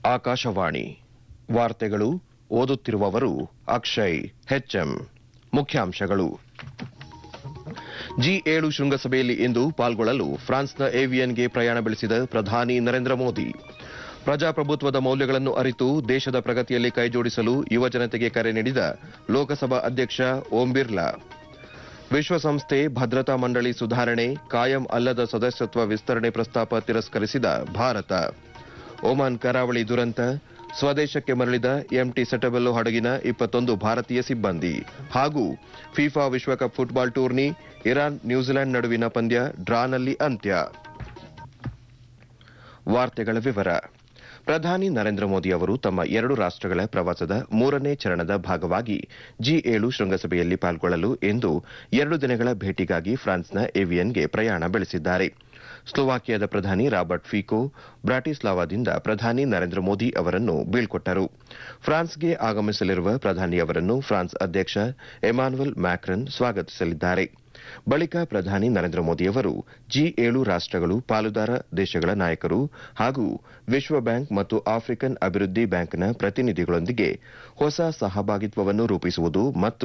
ಆಕಾಶವಾಣಿ ವಾರ್ತೆಗಳು ಓದುತ್ತಿರುವವರು ಅಕ್ಷಯ್ ಹೆಚ್ಎಂ ಮುಖ್ಯಾಂಶಗಳು ಜಿ ಏಳು ಶೃಂಗಸಭೆಯಲ್ಲಿ ಇಂದು ಪಾಲ್ಗೊಳ್ಳಲು ಫ್ರಾನ್ಸ್ನ ಏವಿಯನ್ಗೆ ಪ್ರಯಾಣ ಬೆಳೆಸಿದ ಪ್ರಧಾನಿ ನರೇಂದ್ರ ಮೋದಿ ಪ್ರಜಾಪ್ರಭುತ್ವದ ಮೌಲ್ಯಗಳನ್ನು ಅರಿತು ದೇಶದ ಪ್ರಗತಿಯಲ್ಲಿ ಕೈಜೋಡಿಸಲು ಯುವಜನತೆಗೆ ಕರೆ ನೀಡಿದ ಲೋಕಸಭಾ ಅಧ್ಯಕ್ಷ ಓಂ ಬಿರ್ಲಾ ವಿಶ್ವಸಂಸ್ಥೆ ಭದ್ರತಾ ಮಂಡಳಿ ಸುಧಾರಣೆ ಕಾಯಂ ಅಲ್ಲದ ಸದಸ್ಯತ್ವ ವಿಸ್ತರಣೆ ಪ್ರಸ್ತಾಪ ತಿರಸ್ಕರಿಸಿದ ಭಾರತ ಒಮಾನ್ ಕರಾವಳಿ ದುರಂತ ಸ್ವದೇಶಕ್ಕೆ ಮರಳಿದ ಎಂಟಿ ಸೆಟಬೆಲ್ಲೋ ಹಡಗಿನ ಇಪ್ಪತ್ತೊಂದು ಭಾರತೀಯ ಸಿಬ್ಬಂದಿ ಹಾಗೂ ಫಿಫಾ ವಿಶ್ವಕಪ್ ಫುಟ್ಬಾಲ್ ಟೂರ್ನಿ ಇರಾನ್ ನ್ಯೂಜಿಲೆಂಡ್ ನಡುವಿನ ಪಂದ್ಯ ಡ್ರಾನಲ್ಲಿ ಅಂತ್ಯ ವಾರ್ತೆಗಳ ವಿವರ ಪ್ರಧಾನಿ ನರೇಂದ್ರ ಮೋದಿ ಅವರು ತಮ್ಮ ಎರಡು ರಾಷ್ಟಗಳ ಪ್ರವಾಸದ ಮೂರನೇ ಚರಣದ ಭಾಗವಾಗಿ ಜಿ ಏಳು ಶೃಂಗಸಭೆಯಲ್ಲಿ ಪಾಲ್ಗೊಳ್ಳಲು ಇಂದು ಎರಡು ದಿನಗಳ ಭೇಟಿಗಾಗಿ ಫ್ರಾನ್ಸ್ನ ಏವಿಯನ್ಗೆ ಪ್ರಯಾಣ ಬೆಳೆಸಿದ್ದಾರೆ ಸ್ಲೋವಾಕಿಯಾದ ಪ್ರಧಾನಿ ರಾಬರ್ಟ್ ಫಿಕೋ ಬ್ರಾಟಿಸ್ಲಾವಾದಿಂದ ಪ್ರಧಾನಿ ನರೇಂದ್ರ ಮೋದಿ ಅವರನ್ನು ಬೀಳ್ಕೊಟ್ಟರು ಫ್ರಾನ್ಸ್ಗೆ ಆಗಮಿಸಲಿರುವ ಪ್ರಧಾನಿಯವರನ್ನು ಫ್ರಾನ್ಸ್ ಅಧ್ಯಕ್ಷ ಎಮಾನ್ಯುಯಲ್ ಮ್ಯಾಕ್ರನ್ ಸ್ವಾಗತಿಸಲಿದ್ದಾರೆ ಬಳಿಕ ಪ್ರಧಾನಿ ನರೇಂದ್ರ ಮೋದಿಯವರು ಜಿ ಏಳು ರಾಷ್ಟಗಳು ಪಾಲುದಾರ ದೇಶಗಳ ನಾಯಕರು ಹಾಗೂ ವಿಶ್ವ ಬ್ಯಾಂಕ್ ಮತ್ತು ಆಫ್ರಿಕನ್ ಅಭಿವೃದ್ಧಿ ಬ್ಯಾಂಕ್ನ ಪ್ರತಿನಿಧಿಗಳೊಂದಿಗೆ ಹೊಸ ಸಹಭಾಗಿತ್ವವನ್ನು ರೂಪಿಸುವುದು ಮತ್ತು